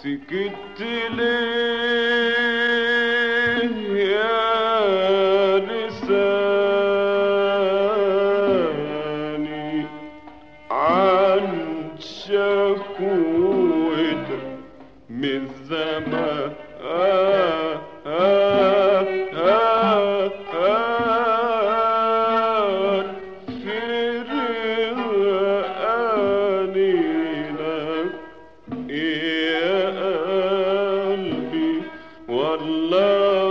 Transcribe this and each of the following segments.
سكت ليه يا لساني عن شكوتك من زمان آه آه آه آه في رقاني لك يا قلبي والله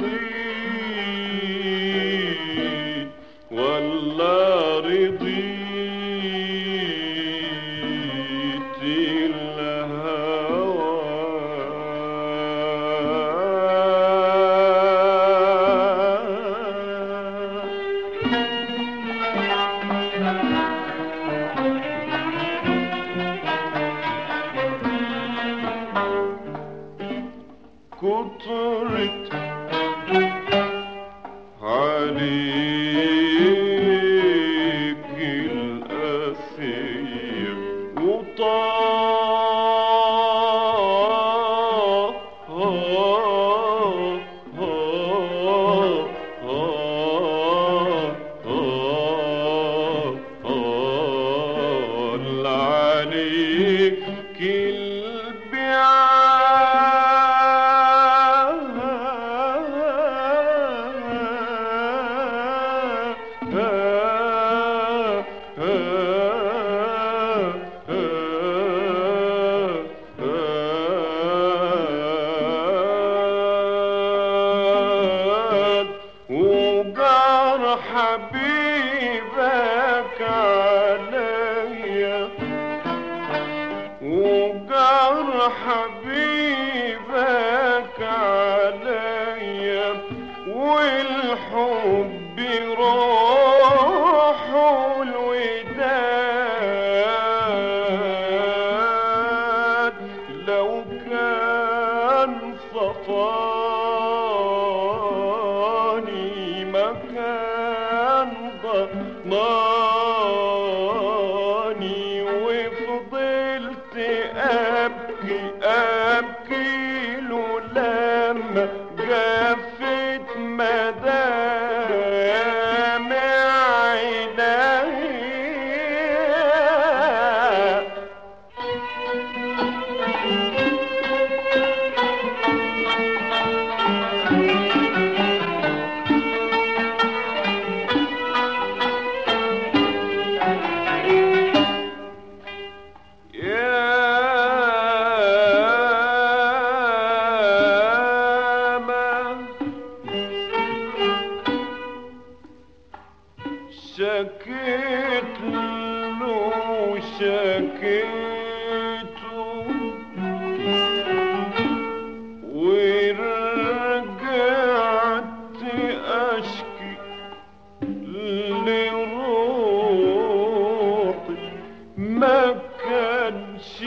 رضيت والله رضيت الهوى كترت عليك الأسير وطال عليك وجار حبيبك عليا وجار حبيبك عليا والحب روح الوداد لو كان صفاني مكان ضناني وفضلت أبكي أبكي له لما جفت مدامع عينيا ياما شكيت له شكيته ورجعت أشكي لروحي ما كانش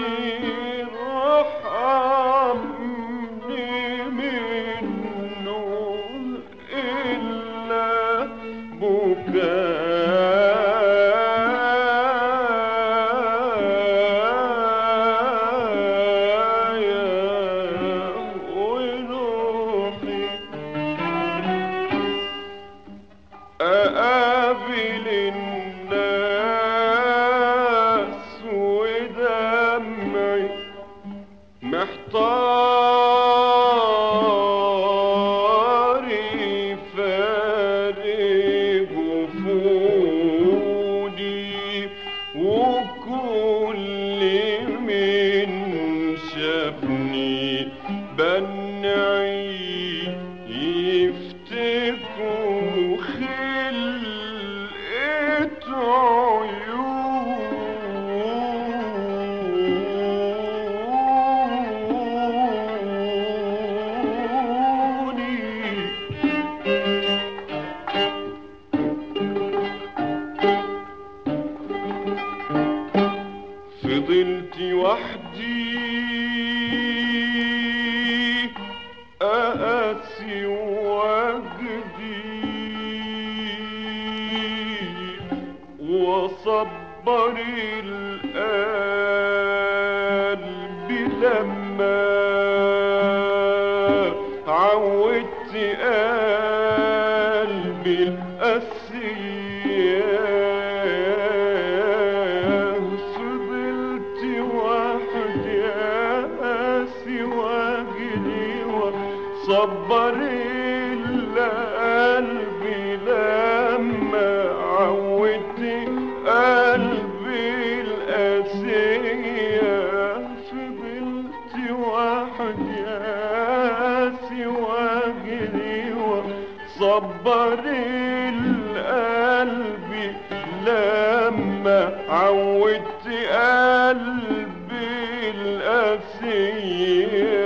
رحمني منه إلا بكايا ونوحي أقابل الناس ودمعي محتار فارق وفودي وكل من شافني بنعي يفتكروا خلقة عيوني فضلت وحدي أقاسي وجدي وصبر القلب لما عودت قلبي القاسية فضلت وحدي قاسي واجري وصبر إلا قلبي لما عودت قلبي القاسية فضلت وحدي قاسي واجري وصبر القلب لما عودت قلبي القاسية